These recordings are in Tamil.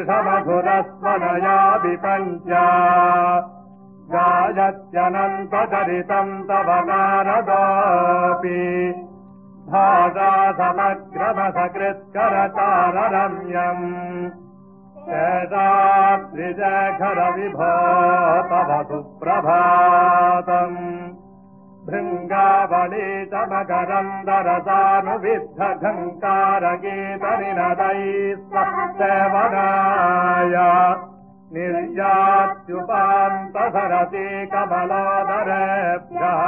हर्षमधुरस्वनया विपञ्च गायत्यनन्तचरितम् तव नारदोऽपि भाषा समग्रमसकृत्करताररम्यम् शेषाद्रिजखर विभो तव सुप्रभातम् भृङ्गावली च मकरन्दरसानुविद्धघङ्कारगीतनिनदैः सेवनाय निर्यात्युपान्तसरति कमलोदरेभ्यः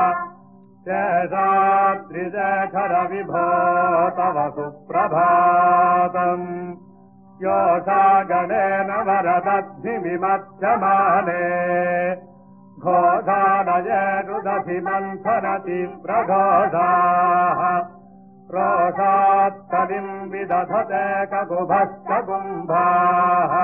शेषाद्रिजखर विभो तव सुप्रभातम् योषागणेन वरदद्भिविमध्यमाने घोषानयरुदधिमन्थनति प्रघोषाः रोषात्कलिम् विदधते ककुभश्च कुम्भाः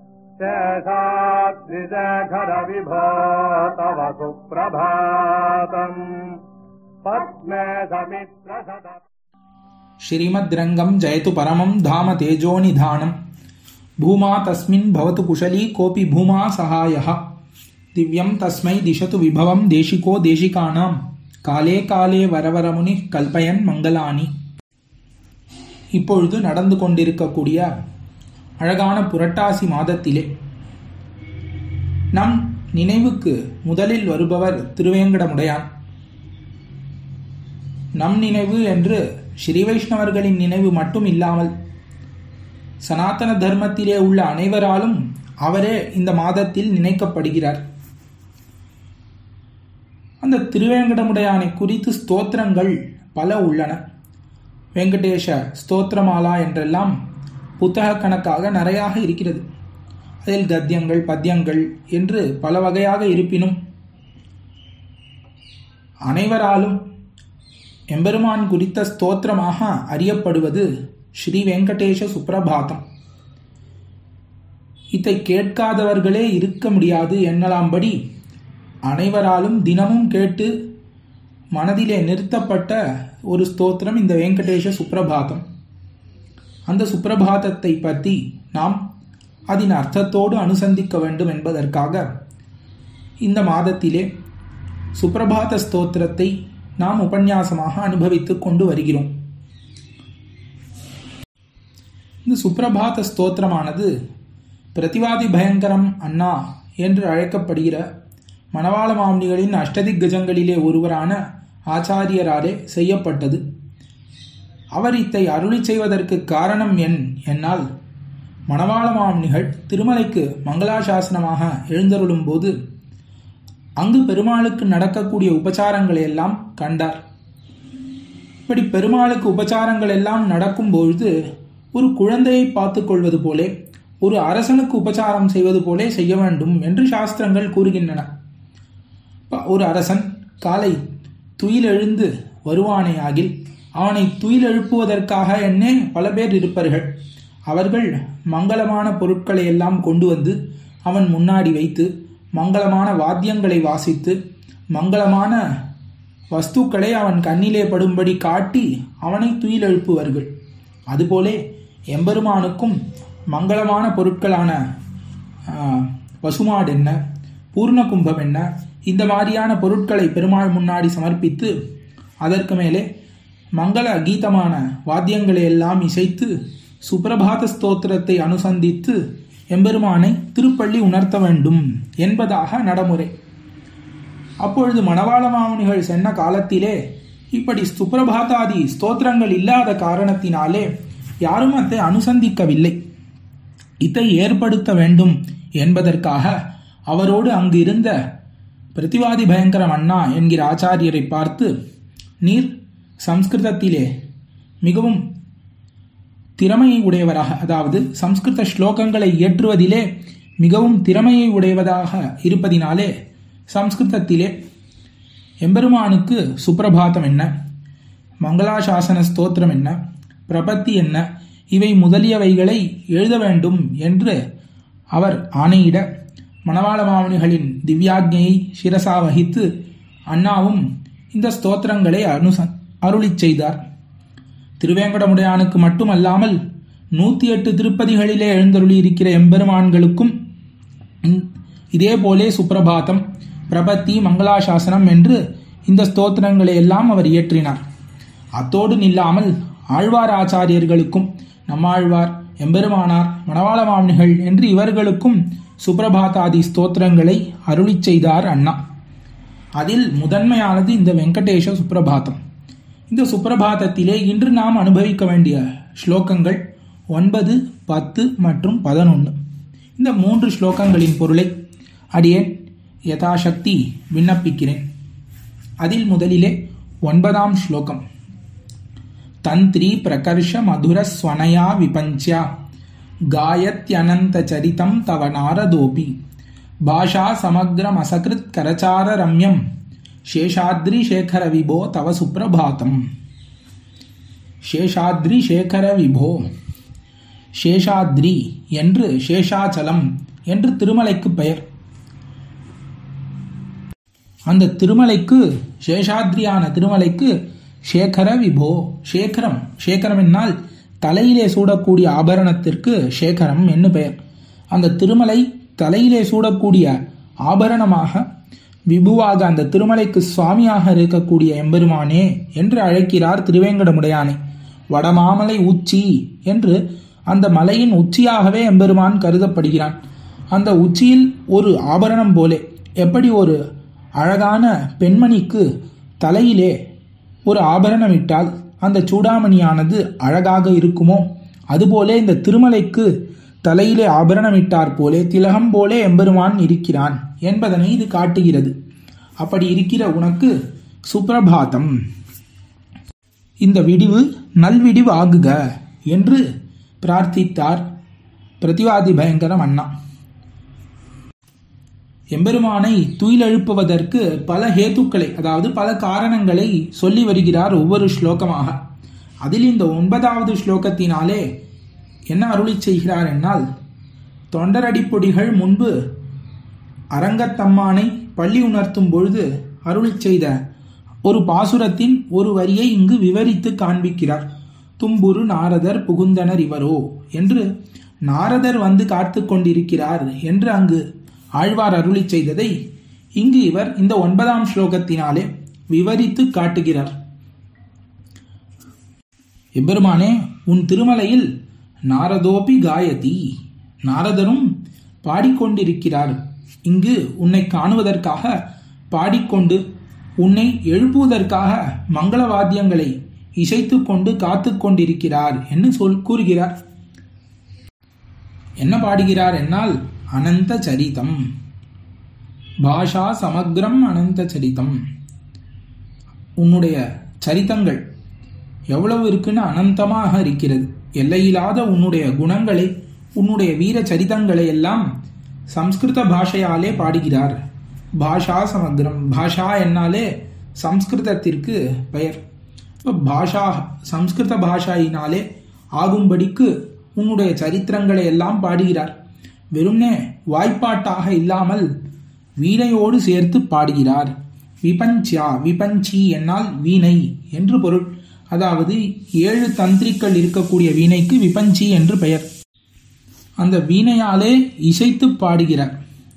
शेषाद्रिजघर विभो तव सुप्रभातम् पद्मे समित्रसद श्रीमद्रङ्गम् जयतु परमम् धाम तेजोनिधानम् भूमा तस्मिन् भवतु कुशली कोऽपि भूमा सहायः दिव्यम् तस्मै दिशतु विभवम् देशिको देशिकानाम् காலே காலே வரவரமுனி கல்பயன் மங்களானி இப்பொழுது நடந்து கொண்டிருக்கக்கூடிய அழகான புரட்டாசி மாதத்திலே நம் நினைவுக்கு முதலில் வருபவர் திருவேங்கடமுடையான் நம் நினைவு என்று ஸ்ரீ வைஷ்ணவர்களின் நினைவு மட்டும் இல்லாமல் சனாதன தர்மத்திலே உள்ள அனைவராலும் அவரே இந்த மாதத்தில் நினைக்கப்படுகிறார் அந்த திருவேங்கடமுடையானை குறித்து ஸ்தோத்திரங்கள் பல உள்ளன வெங்கடேஷ ஸ்தோத்திரமாலா என்றெல்லாம் புத்தக கணக்காக நிறையாக இருக்கிறது அதில் கத்தியங்கள் பத்தியங்கள் என்று பல வகையாக இருப்பினும் அனைவராலும் எம்பெருமான் குறித்த ஸ்தோத்திரமாக அறியப்படுவது ஸ்ரீ வெங்கடேஷ சுப்ரபாதம் இதை கேட்காதவர்களே இருக்க முடியாது என்னலாம்படி அனைவராலும் தினமும் கேட்டு மனதிலே நிறுத்தப்பட்ட ஒரு ஸ்தோத்திரம் இந்த வெங்கடேஷ சுப்ரபாதம் அந்த சுப்ரபாதத்தை பற்றி நாம் அதன் அர்த்தத்தோடு அனுசந்திக்க வேண்டும் என்பதற்காக இந்த மாதத்திலே சுப்ரபாத ஸ்தோத்திரத்தை நாம் உபன்யாசமாக அனுபவித்துக் கொண்டு வருகிறோம் இந்த சுப்ரபாத ஸ்தோத்திரமானது பிரதிவாதி பயங்கரம் அண்ணா என்று அழைக்கப்படுகிற மணவாள மாமனிகளின் அஷ்டதிக்கஜங்களிலே ஒருவரான ஆச்சாரியராலே செய்யப்பட்டது அவர் இத்தை அருளி செய்வதற்கு காரணம் என் என்னால் மணவாள மாமனிகள் திருமலைக்கு மங்களாசாசனமாக எழுந்தருளும் போது அங்கு பெருமாளுக்கு நடக்கக்கூடிய உபச்சாரங்களை எல்லாம் கண்டார் இப்படி பெருமாளுக்கு உபச்சாரங்கள் எல்லாம் நடக்கும் பொழுது ஒரு குழந்தையை பார்த்து கொள்வது போலே ஒரு அரசனுக்கு உபச்சாரம் செய்வது போலே செய்ய வேண்டும் என்று சாஸ்திரங்கள் கூறுகின்றன ஒரு அரசன் காலை துயிலெழுந்து வருவானே ஆகில் அவனை துயில் எழுப்புவதற்காக என்னே பல பேர் இருப்பார்கள் அவர்கள் மங்களமான பொருட்களை எல்லாம் கொண்டு வந்து அவன் முன்னாடி வைத்து மங்களமான வாத்தியங்களை வாசித்து மங்களமான வஸ்துக்களை அவன் கண்ணிலே படும்படி காட்டி அவனை துயில் எழுப்புவார்கள் அதுபோலே எம்பெருமானுக்கும் மங்களமான பொருட்களான பசுமாடு என்ன பூர்ண கும்பம் என்ன இந்த மாதிரியான பொருட்களை பெருமாள் முன்னாடி சமர்ப்பித்து அதற்கு மேலே மங்கள கீதமான வாத்தியங்களை எல்லாம் இசைத்து சுப்பிரபாத ஸ்தோத்திரத்தை அனுசந்தித்து எம்பெருமானை திருப்பள்ளி உணர்த்த வேண்டும் என்பதாக நடைமுறை அப்பொழுது மணவாள மாமுனிகள் சென்ன காலத்திலே இப்படி சுப்பிரபாதாதி ஸ்தோத்திரங்கள் இல்லாத காரணத்தினாலே யாரும் அதை அனுசந்திக்கவில்லை இதை ஏற்படுத்த வேண்டும் என்பதற்காக அவரோடு அங்கு இருந்த பிரதிவாதி பயங்கரம் அண்ணா என்கிற ஆச்சாரியரை பார்த்து நீர் சம்ஸ்கிருதத்திலே மிகவும் திறமையை உடையவராக அதாவது சம்ஸ்கிருத ஸ்லோகங்களை இயற்றுவதிலே மிகவும் திறமையை உடையவதாக இருப்பதினாலே சம்ஸ்கிருதத்திலே எம்பெருமானுக்கு சுப்பிரபாதம் என்ன மங்களாசாசன ஸ்தோத்திரம் என்ன பிரபத்தி என்ன இவை முதலியவைகளை எழுத வேண்டும் என்று அவர் ஆணையிட மணவாள மாமனிகளின் திவ்யாக்ஞையை சிரசா வகித்து அண்ணாவும் இந்த ஸ்தோத்திரங்களை அனுச அருளிச் செய்தார் திருவேங்கடமுடையானுக்கு மட்டுமல்லாமல் நூத்தி எட்டு திருப்பதிகளிலே எழுந்தருளி இருக்கிற எம்பெருமான்களுக்கும் ம், இதே போலே சுப்பிரபாதம் பிரபத்தி மங்களாசாசனம் என்று இந்த ஸ்தோத்திரங்களை எல்லாம் அவர் இயற்றினார் அத்தோடு நில்லாமல் ஆழ்வார் ஆச்சாரியர்களுக்கும் நம்மாழ்வார் எம்பெருமானார் மணவாள மாமனிகள் என்று இவர்களுக்கும் சுப்பிரபாதாதி ஸ்தோத்திரங்களை அருளிச் செய்தார் அண்ணா அதில் முதன்மையானது இந்த வெங்கடேஷ சுப்பிரபாதம் இந்த சுப்பிரபாதத்திலே இன்று நாம் அனுபவிக்க வேண்டிய ஸ்லோகங்கள் ஒன்பது பத்து மற்றும் பதினொன்று இந்த மூன்று ஸ்லோகங்களின் பொருளை அடியேன் யதாசக்தி விண்ணப்பிக்கிறேன் அதில் முதலிலே ஒன்பதாம் ஸ்லோகம் தந்திரி பிரகர்ஷ மதுர ஸ்வனயா விபஞ்சியா காயத்யனந்த சரிதம் தவ நாரதோபி பாஷா சமக்ரமசகிருத் கரச்சார ரம்யம் சேஷாத்ரி சேகர விபோ தவ சுப்பிரபாதம் சேஷாத்ரி சேகர விபோ சேஷாத்ரி என்று சேஷாச்சலம் என்று திருமலைக்கு பெயர் அந்த திருமலைக்கு சேஷாத்ரியான திருமலைக்கு சேகர விபோ சேகரம் சேகரம் என்னால் தலையிலே சூடக்கூடிய ஆபரணத்திற்கு சேகரம் என்று பெயர் அந்த திருமலை தலையிலே சூடக்கூடிய ஆபரணமாக விபுவாக அந்த திருமலைக்கு சுவாமியாக இருக்கக்கூடிய எம்பெருமானே என்று அழைக்கிறார் திருவேங்கடமுடையானை வடமாமலை உச்சி என்று அந்த மலையின் உச்சியாகவே எம்பெருமான் கருதப்படுகிறான் அந்த உச்சியில் ஒரு ஆபரணம் போலே எப்படி ஒரு அழகான பெண்மணிக்கு தலையிலே ஒரு ஆபரணம் இட்டால் அந்த சூடாமணியானது அழகாக இருக்குமோ அதுபோலே இந்த திருமலைக்கு தலையிலே ஆபரணமிட்டார் போலே திலகம் போலே எம்பெருமான் இருக்கிறான் என்பதனை இது காட்டுகிறது அப்படி இருக்கிற உனக்கு சுப்பிரபாதம் இந்த விடிவு நல்விடிவு ஆகுக என்று பிரார்த்தித்தார் பிரதிவாதி பயங்கரம் அண்ணா எம்பெருமானை துயிலெழுப்புவதற்கு பல ஹேத்துக்களை அதாவது பல காரணங்களை சொல்லி வருகிறார் ஒவ்வொரு ஸ்லோகமாக அதில் இந்த ஒன்பதாவது ஸ்லோகத்தினாலே என்ன அருளி செய்கிறார் என்னால் தொண்டரடிப்பொடிகள் முன்பு அரங்கத்தம்மானை பள்ளி உணர்த்தும் பொழுது அருளிச் செய்த ஒரு பாசுரத்தின் ஒரு வரியை இங்கு விவரித்து காண்பிக்கிறார் தும்புரு நாரதர் புகுந்தனர் இவரோ என்று நாரதர் வந்து காத்து கொண்டிருக்கிறார் என்று அங்கு ஆழ்வார் அருளிச் செய்ததை இங்கு இவர் இந்த ஒன்பதாம் ஸ்லோகத்தினாலே விவரித்து காட்டுகிறார் எம்பெருமானே உன் திருமலையில் நாரதோபி காயதி நாரதரும் பாடிக்கொண்டிருக்கிறார் இங்கு உன்னை காணுவதற்காக பாடிக்கொண்டு உன்னை எழுப்புவதற்காக மங்கள வாத்தியங்களை இசைத்துக் கொண்டு காத்து கொண்டிருக்கிறார் என்று சொல் கூறுகிறார் என்ன பாடுகிறார் என்னால் அனந்த சரிதம் பாஷா சமக்ரம் அனந்த சரிதம் உன்னுடைய சரித்தங்கள் எவ்வளவு இருக்குன்னு அனந்தமாக இருக்கிறது எல்லையில்லாத உன்னுடைய குணங்களை உன்னுடைய வீர சரிதங்களை எல்லாம் சம்ஸ்கிருத பாஷையாலே பாடுகிறார் பாஷா சமக்ரம் பாஷா என்னாலே சம்ஸ்கிருதத்திற்கு பெயர் இப்போ பாஷா சம்ஸ்கிருத பாஷாயினாலே ஆகும்படிக்கு உன்னுடைய சரித்திரங்களை எல்லாம் பாடுகிறார் வெறும்னே வாய்ப்பாட்டாக இல்லாமல் வீணையோடு சேர்த்து பாடுகிறார் விபஞ்சியா விபஞ்சி என்னால் வீணை என்று பொருள் அதாவது ஏழு தந்திரிகள் இருக்கக்கூடிய வீணைக்கு விபஞ்சி என்று பெயர் அந்த வீணையாலே இசைத்து பாடுகிறார்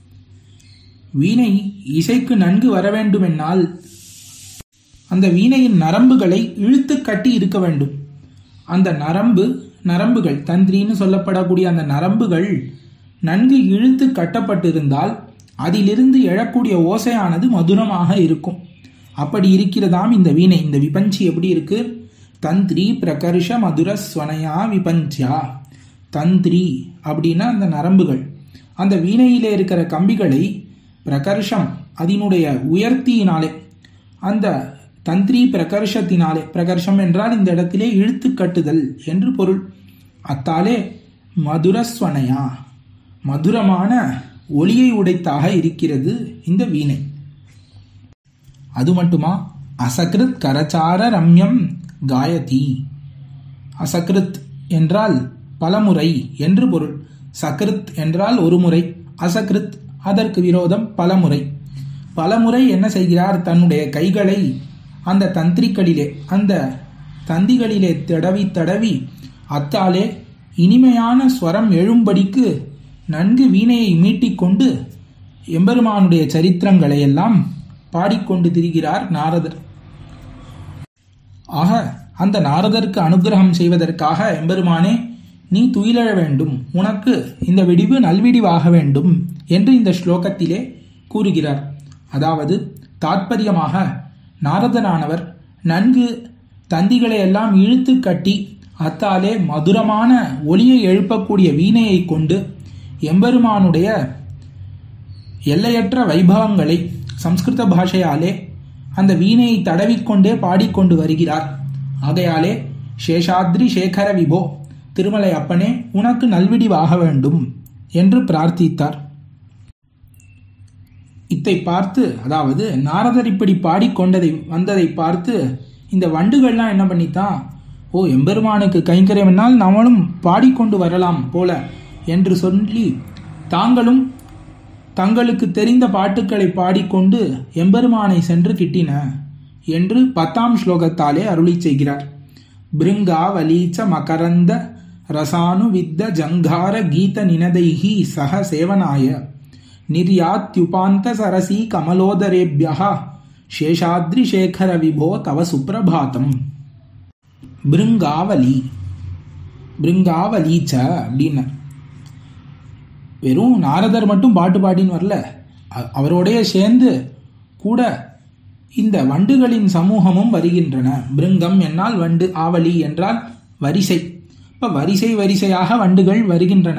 வீணை இசைக்கு நன்கு வர வேண்டுமென்னால் அந்த வீணையின் நரம்புகளை இழுத்து கட்டி இருக்க வேண்டும் அந்த நரம்பு நரம்புகள் தந்திரின்னு சொல்லப்படக்கூடிய அந்த நரம்புகள் நன்கு இழுத்து கட்டப்பட்டிருந்தால் அதிலிருந்து எழக்கூடிய ஓசையானது மதுரமாக இருக்கும் அப்படி இருக்கிறதாம் இந்த வீணை இந்த விபஞ்சி எப்படி இருக்கு தந்திரி பிரகர்ஷ மதுர ஸ்வனையா விபஞ்சியா தந்திரி அப்படின்னா அந்த நரம்புகள் அந்த வீணையிலே இருக்கிற கம்பிகளை பிரகர்ஷம் அதனுடைய உயர்த்தியினாலே அந்த தந்திரி பிரகர்ஷத்தினாலே பிரகர்ஷம் என்றால் இந்த இடத்திலே இழுத்து கட்டுதல் என்று பொருள் அத்தாலே மதுரஸ்வனையா மதுரமான ஒளியை உடைத்தாக இருக்கிறது இந்த வீணை அது மட்டுமா அசகிருத் கரச்சார ரம்யம் காயதி அசகிருத் என்றால் பலமுறை என்று பொருள் சகிருத் என்றால் ஒரு முறை அசகிருத் அதற்கு விரோதம் பலமுறை பலமுறை என்ன செய்கிறார் தன்னுடைய கைகளை அந்த தந்திரிகளிலே அந்த தந்திகளிலே தடவி தடவி அத்தாலே இனிமையான ஸ்வரம் எழும்படிக்கு நன்கு வீணையை மீட்டிக்கொண்டு எம்பெருமானுடைய சரித்திரங்களை எல்லாம் பாடிக்கொண்டு திரிகிறார் நாரதர் ஆக அந்த நாரதருக்கு அனுகிரகம் செய்வதற்காக எம்பெருமானே நீ துயிலழ வேண்டும் உனக்கு இந்த விடிவு நல்விடிவாக வேண்டும் என்று இந்த ஸ்லோகத்திலே கூறுகிறார் அதாவது தாத்பரியமாக நாரதனானவர் நன்கு தந்திகளை எல்லாம் இழுத்து கட்டி அத்தாலே மதுரமான ஒலியை எழுப்பக்கூடிய வீணையை கொண்டு எம்பெருமானுடைய எல்லையற்ற வைபவங்களை சம்ஸ்கிருத பாஷையாலே அந்த வீணையை தடவிக்கொண்டே பாடிக்கொண்டு வருகிறார் ஆகையாலே சேஷாத்ரி சேகர விபோ திருமலை அப்பனே உனக்கு நல்விடிவாக வேண்டும் என்று பிரார்த்தித்தார் இத்தை பார்த்து அதாவது நாரதர் இப்படி பாடிக்கொண்டதை வந்ததை பார்த்து இந்த வண்டுகள்லாம் என்ன பண்ணித்தான் ஓ எம்பெருமானுக்கு கைங்கரியம்னால் நம்மளும் பாடிக்கொண்டு வரலாம் போல என்று சொல்லி தாங்களும் தங்களுக்கு தெரிந்த பாட்டுக்களை பாடிக்கொண்டு எம்பெருமானை சென்று கிட்டின என்று பத்தாம் ஸ்லோகத்தாலே அருளி செய்கிறார் பிருங்கா வலீச்ச மகரந்த ரசானு வித்த ஜங்கார கீத நினதைஹி சக சேவனாய நிர்யாத்யுபாந்த சரசி கமலோதரேபியா சேஷாத்ரி சேகர விபோ தவ சுப்பிரபாதம் பிருங்காவலி பிருங்காவலீச்ச அப்படின்னு வெறும் நாரதர் மட்டும் பாட்டு பாடின்னு வரல அ- அவரோடய சேர்ந்து கூட இந்த வண்டுகளின் சமூகமும் வருகின்றன பிருங்கம் என்னால் வண்டு ஆவலி என்றால் வரிசை இப்ப வரிசை வரிசையாக வண்டுகள் வருகின்றன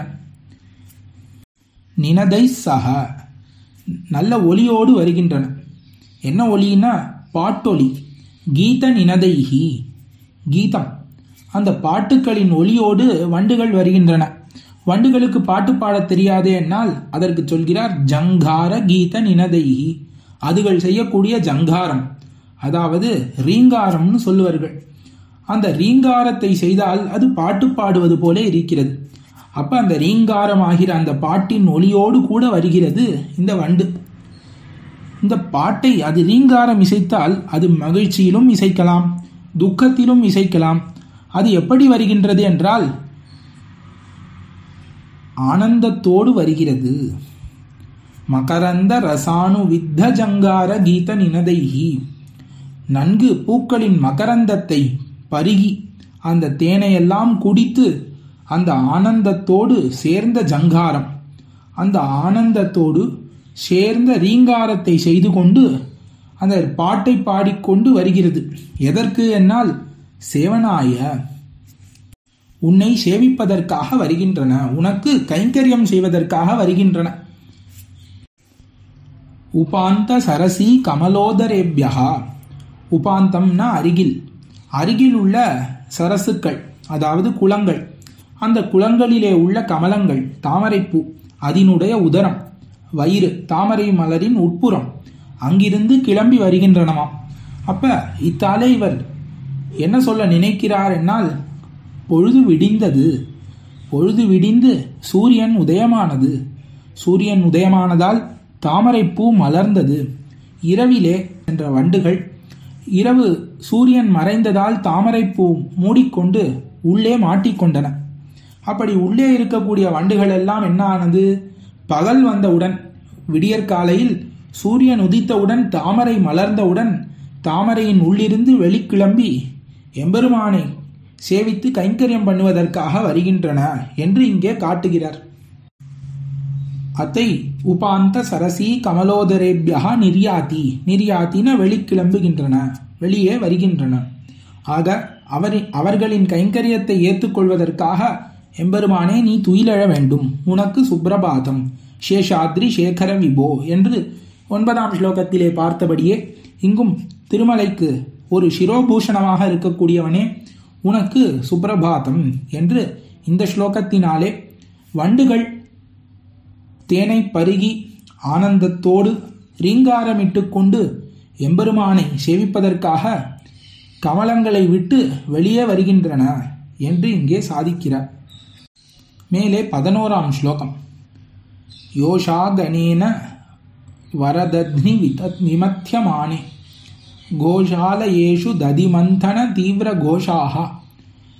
நினதை சக நல்ல ஒலியோடு வருகின்றன என்ன ஒலின்னா பாட்டொலி கீத நினதைஹி கீதம் அந்த பாட்டுக்களின் ஒலியோடு வண்டுகள் வருகின்றன வண்டுகளுக்கு பாட்டு பாடத் தெரியாதே என்னால் அதற்கு சொல்கிறார் ஜங்கார கீத நினதைஹி அதுகள் செய்யக்கூடிய ஜங்காரம் அதாவது ரீங்காரம்னு சொல்லுவார்கள் அந்த ரீங்காரத்தை செய்தால் அது பாட்டு பாடுவது போல இருக்கிறது அப்ப அந்த ரீங்காரம் ஆகிற அந்த பாட்டின் ஒலியோடு கூட வருகிறது இந்த வண்டு இந்த பாட்டை அது ரீங்காரம் இசைத்தால் அது மகிழ்ச்சியிலும் இசைக்கலாம் துக்கத்திலும் இசைக்கலாம் அது எப்படி வருகின்றது என்றால் ஆனந்தத்தோடு வருகிறது மகரந்த ரசானு வித்த ஜங்கார கீத நினதைஹி நன்கு பூக்களின் மகரந்தத்தை பருகி அந்த தேனையெல்லாம் குடித்து அந்த ஆனந்தத்தோடு சேர்ந்த ஜங்காரம் அந்த ஆனந்தத்தோடு சேர்ந்த ரீங்காரத்தை செய்து கொண்டு அந்த பாட்டை பாடிக்கொண்டு வருகிறது எதற்கு என்னால் சேவனாய உன்னை சேவிப்பதற்காக வருகின்றன உனக்கு கைங்கரியம் செய்வதற்காக வருகின்றன உபாந்த சரசி கமலோதரேபியா உபாந்தம்னா அருகில் அருகில் உள்ள சரசுக்கள் அதாவது குளங்கள் அந்த குளங்களிலே உள்ள கமலங்கள் தாமரைப்பூ அதனுடைய உதரம் வயிறு தாமரை மலரின் உட்புறம் அங்கிருந்து கிளம்பி வருகின்றனவாம் அப்ப இத்தாலே இவர் என்ன சொல்ல நினைக்கிறார் என்னால் பொழுது விடிந்தது பொழுது விடிந்து சூரியன் உதயமானது சூரியன் உதயமானதால் தாமரைப்பூ மலர்ந்தது இரவிலே என்ற வண்டுகள் இரவு சூரியன் மறைந்ததால் தாமரைப்பூ மூடிக்கொண்டு உள்ளே மாட்டிக்கொண்டன அப்படி உள்ளே இருக்கக்கூடிய வண்டுகள் எல்லாம் என்ன ஆனது பகல் வந்தவுடன் விடியற்காலையில் சூரியன் உதித்தவுடன் தாமரை மலர்ந்தவுடன் தாமரையின் உள்ளிருந்து வெளிக்கிளம்பி எம்பெருமானை சேவித்து கைங்கரியம் பண்ணுவதற்காக வருகின்றன என்று இங்கே காட்டுகிறார் அத்தை உபாந்த சரசி கமலோதரேபியா நிர்யாதி நிர்யாத்தின வெளிக்கிளம்புகின்றன வெளியே வருகின்றன ஆக அவர் அவர்களின் கைங்கரியத்தை ஏற்றுக்கொள்வதற்காக எம்பெருமானே நீ துயிலழ வேண்டும் உனக்கு சுப்ரபாதம் சேஷாத்ரி சேகர விபோ என்று ஒன்பதாம் ஸ்லோகத்திலே பார்த்தபடியே இங்கும் திருமலைக்கு ஒரு சிரோபூஷணமாக இருக்கக்கூடியவனே உனக்கு சுப்ரபாதம் என்று இந்த ஸ்லோகத்தினாலே வண்டுகள் தேனை பருகி ஆனந்தத்தோடு ரீங்காரமிட்டு கொண்டு எம்பெருமானை சேவிப்பதற்காக கமலங்களை விட்டு வெளியே வருகின்றன என்று இங்கே சாதிக்கிறார் மேலே பதினோராம் ஸ்லோகம் யோஷாகனேன வரதத்னி விதத் விமத்தியமானே கோஷாலயேஷு ததிமந்தன தீவிர கோஷாக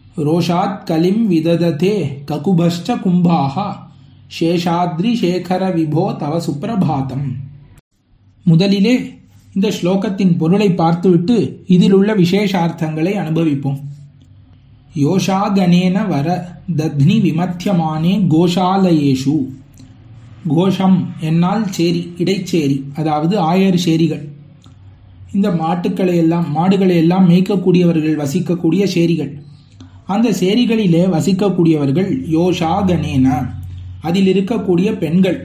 ரோஷாத் கலிம் விதததே ககுபஷ்ட கும்பாக சேஷாத்ரி சேகர விபோ தவ சுப்பிரபாதம் முதலிலே இந்த ஸ்லோகத்தின் பொருளை பார்த்துவிட்டு இதில் உள்ள விசேஷார்த்தங்களை அனுபவிப்போம் யோஷாகனேன வர தத்னி விமத்தியமானே கோஷாலயேஷு கோஷம் என்னால் சேரி இடைச்சேரி அதாவது ஆயர் சேரிகள் இந்த மாட்டுக்களை எல்லாம் மாடுகளை எல்லாம் மேய்க்கக்கூடியவர்கள் வசிக்கக்கூடிய சேரிகள் அந்த சேரிகளிலே வசிக்கக்கூடியவர்கள் யோஷாகனேன அதில் இருக்கக்கூடிய பெண்கள்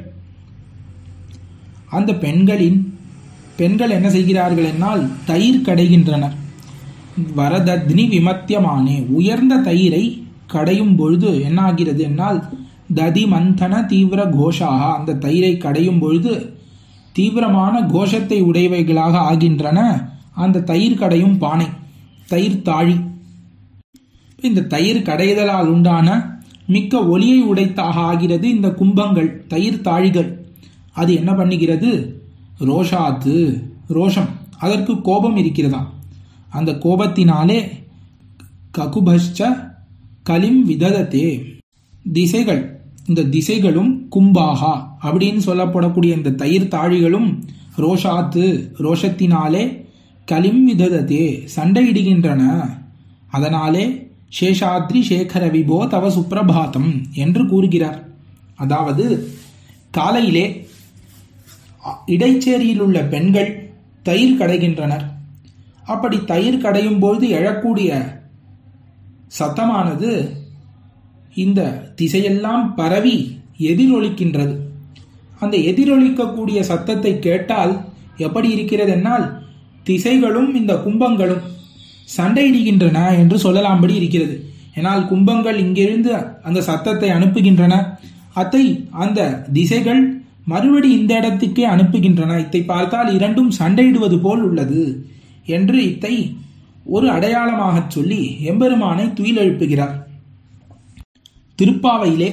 அந்த பெண்களின் பெண்கள் என்ன செய்கிறார்கள் என்னால் தயிர் கடைகின்றனர் வரதத்னி விமத்தியமானே உயர்ந்த தயிரை கடையும் பொழுது என்ன ஆகிறது என்னால் ததி மந்தன தீவிர கோஷாக அந்த தயிரை கடையும் பொழுது தீவிரமான கோஷத்தை உடையவைகளாக ஆகின்றன அந்த தயிர் கடையும் பானை தயிர் தாழி இந்த தயிர் கடைதலால் உண்டான மிக்க ஒலியை உடைத்தாக ஆகிறது இந்த கும்பங்கள் தயிர் தாழிகள் அது என்ன பண்ணுகிறது ரோஷாத்து ரோஷம் அதற்கு கோபம் இருக்கிறதா அந்த கோபத்தினாலே ககுபஷ்ச கலிம் விததத்தே திசைகள் இந்த திசைகளும் கும்பாகா அப்படின்னு சொல்லப்படக்கூடிய இந்த தயிர் தாழிகளும் ரோஷாத்து ரோஷத்தினாலே கலிம் விததத்தே சண்டையிடுகின்றன அதனாலே சேஷாத்ரி சேகர விபோ தவ சுப்பிரபாதம் என்று கூறுகிறார் அதாவது காலையிலே இடைச்சேரியில் உள்ள பெண்கள் தயிர் கடைகின்றனர் அப்படி தயிர் கடையும் பொழுது எழக்கூடிய சத்தமானது இந்த திசையெல்லாம் பரவி எதிரொலிக்கின்றது அந்த எதிரொலிக்கக்கூடிய சத்தத்தை கேட்டால் எப்படி இருக்கிறது என்னால் திசைகளும் இந்த கும்பங்களும் சண்டையிடுகின்றன என்று சொல்லலாம்படி இருக்கிறது ஏனால் கும்பங்கள் இங்கிருந்து அந்த சத்தத்தை அனுப்புகின்றன அத்தை அந்த திசைகள் மறுபடி இந்த இடத்துக்கே அனுப்புகின்றன இத்தை பார்த்தால் இரண்டும் சண்டையிடுவது போல் உள்ளது என்று இத்தை ஒரு அடையாளமாகச் சொல்லி எம்பெருமானை துயிலெழுப்புகிறார் திருப்பாவையிலே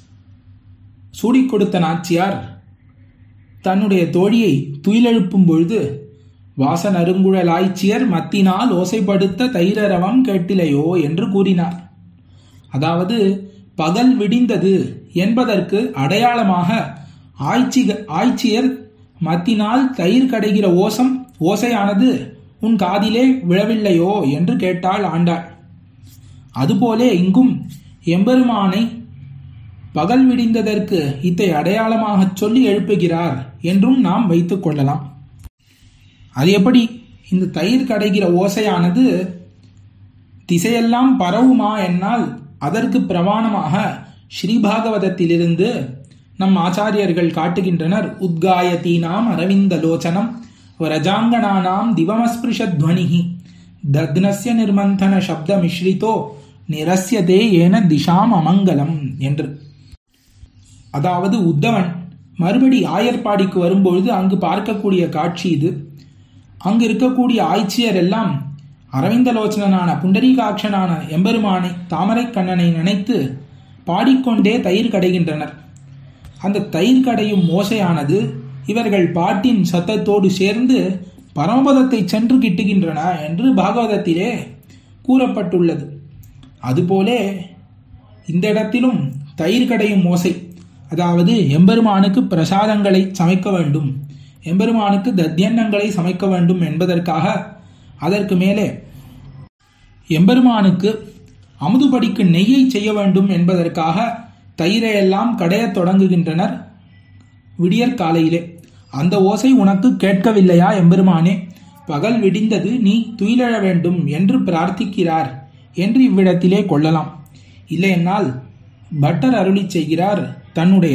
சூடிக் கொடுத்த நாச்சியார் தன்னுடைய தோழியை துயிலெழுப்பும் பொழுது வாசனருங்குழலாய்ச்சியர் மத்தினால் ஓசைப்படுத்த தைரரவம் கேட்டிலையோ என்று கூறினார் அதாவது பகல் விடிந்தது என்பதற்கு அடையாளமாக ஆய்ச்சி ஆய்ச்சியர் மத்தினால் தயிர் கடைகிற ஓசம் ஓசையானது உன் காதிலே விழவில்லையோ என்று கேட்டாள் ஆண்டாள் அதுபோலே இங்கும் எம்பெருமானை பகல் விடிந்ததற்கு இத்தை அடையாளமாகச் சொல்லி எழுப்புகிறார் என்றும் நாம் வைத்துக் கொள்ளலாம் அது எப்படி இந்த தயிர் கடைகிற ஓசையானது திசையெல்லாம் பரவுமா என்னால் அதற்கு பிரமாணமாக ஸ்ரீபாகவதத்திலிருந்து நம் ஆச்சாரியர்கள் காட்டுகின்றனர் உத்காயத்தீனாம் அரவிந்த லோச்சனம் ரஜாங்கனானாம் திவமஸ்பிருஷத்வனிஹி தக்னஸ்ய நிர்மந்தன சப்த மிஸ்ரிதோ நிரஸ்யதே ஏன திஷாம் அமங்கலம் என்று அதாவது உத்தவன் மறுபடி ஆயர்பாடிக்கு வரும்பொழுது அங்கு பார்க்கக்கூடிய காட்சி இது அங்கு இருக்கக்கூடிய ஆய்ச்சியர் எல்லாம் அரவிந்தலோச்சனான புண்டரீகாட்சனான எம்பெருமானை தாமரை கண்ணனை நினைத்து பாடிக்கொண்டே தயிர் கடைகின்றனர் அந்த தயிர் கடையும் மோசையானது இவர்கள் பாட்டின் சத்தத்தோடு சேர்ந்து பரமபதத்தை சென்று கிட்டுகின்றன என்று பாகவதத்திலே கூறப்பட்டுள்ளது அதுபோலே இந்த இடத்திலும் தயிர் கடையும் மோசை அதாவது எம்பெருமானுக்கு பிரசாதங்களை சமைக்க வேண்டும் எம்பெருமானுக்கு தத்தியன்னங்களை சமைக்க வேண்டும் என்பதற்காக அதற்கு மேலே எம்பெருமானுக்கு அமுதுபடிக்கு நெய்யை செய்ய வேண்டும் என்பதற்காக தயிரையெல்லாம் கடையத் தொடங்குகின்றனர் விடியற் காலையிலே அந்த ஓசை உனக்கு கேட்கவில்லையா எம்பெருமானே பகல் விடிந்தது நீ துயிலழ வேண்டும் என்று பிரார்த்திக்கிறார் என்று இவ்விடத்திலே கொள்ளலாம் இல்லையென்னால் பட்டர் அருளி செய்கிறார் தன்னுடைய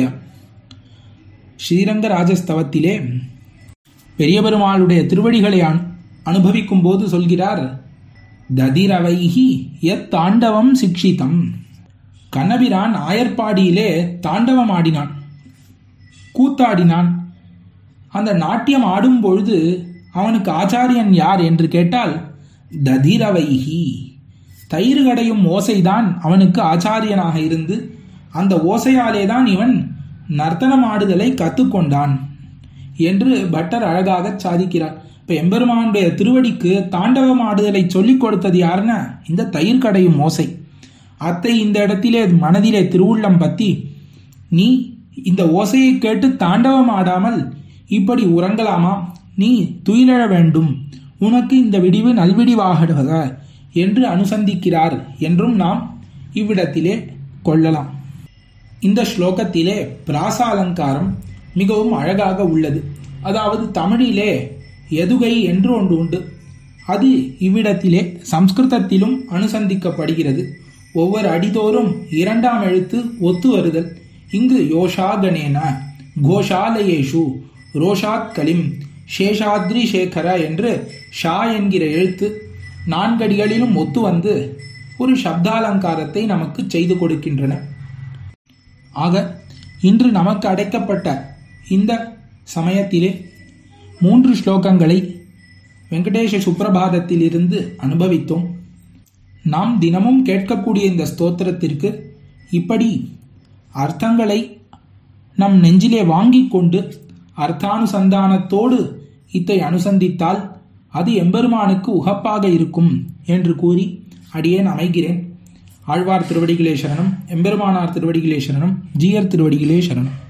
ஸ்ரீரங்க ராஜஸ்தவத்திலே பெரிய பெருமாளுடைய திருவடிகளை அனுபவிக்கும் போது சொல்கிறார் ததிரவைகி எத் தாண்டவம் சிக்ஷிதம் கண்ணபிரான் ஆயர்பாடியிலே தாண்டவம் ஆடினான் கூத்தாடினான் அந்த நாட்டியம் ஆடும் பொழுது அவனுக்கு ஆச்சாரியன் யார் என்று கேட்டால் ததிரவைகி தயிர் கடையும் ஓசைதான் அவனுக்கு ஆச்சாரியனாக இருந்து அந்த ஓசையாலே தான் இவன் நர்த்தனம் ஆடுதலை கற்றுக்கொண்டான் என்று பட்டர் அழகாக சாதிக்கிறார் இப்ப எம்பெருமானுடைய திருவடிக்கு தாண்டவம் ஆடுதலை சொல்லிக் கொடுத்தது யாருன்னா இந்த தயிர் கடையும் ஓசை அத்தை இந்த இடத்திலே மனதிலே திருவுள்ளம் பத்தி நீ இந்த ஓசையை கேட்டு தாண்டவம் ஆடாமல் இப்படி உறங்கலாமா நீ துயிலழ வேண்டும் உனக்கு இந்த விடிவு நல்விடிவாக என்று அனுசந்திக்கிறார் என்றும் நாம் இவ்விடத்திலே கொள்ளலாம் இந்த ஸ்லோகத்திலே பிராச அலங்காரம் மிகவும் அழகாக உள்ளது அதாவது தமிழிலே எதுகை என்று ஒன்று உண்டு அது இவ்விடத்திலே சம்ஸ்கிருதத்திலும் அனுசந்திக்கப்படுகிறது ஒவ்வொரு அடிதோறும் இரண்டாம் எழுத்து ஒத்து வருதல் இங்கு யோஷாகணேன கோஷாலயேஷு ரோஷாத் கலிம் சேஷாத்ரி சேகர என்று ஷா என்கிற எழுத்து நான்கடிகளிலும் ஒத்து வந்து ஒரு சப்தாலங்காரத்தை நமக்கு செய்து கொடுக்கின்றன ஆக இன்று நமக்கு அடைக்கப்பட்ட இந்த சமயத்திலே மூன்று ஸ்லோகங்களை வெங்கடேஷ சுப்பிரபாதத்திலிருந்து அனுபவித்தோம் நாம் தினமும் கேட்கக்கூடிய இந்த ஸ்தோத்திரத்திற்கு இப்படி அர்த்தங்களை நம் நெஞ்சிலே வாங்கிக் கொண்டு அர்த்தானுசந்தானத்தோடு இத்தை அனுசந்தித்தால் அது எம்பெருமானுக்கு உகப்பாக இருக்கும் என்று கூறி அடியேன் அமைகிறேன் ஆழ்வார் திருவடிகளே சரணம் எம்பெருமானார் திருவடிகளே சரணம் ஜீயர் திருவடிகளே சரணம்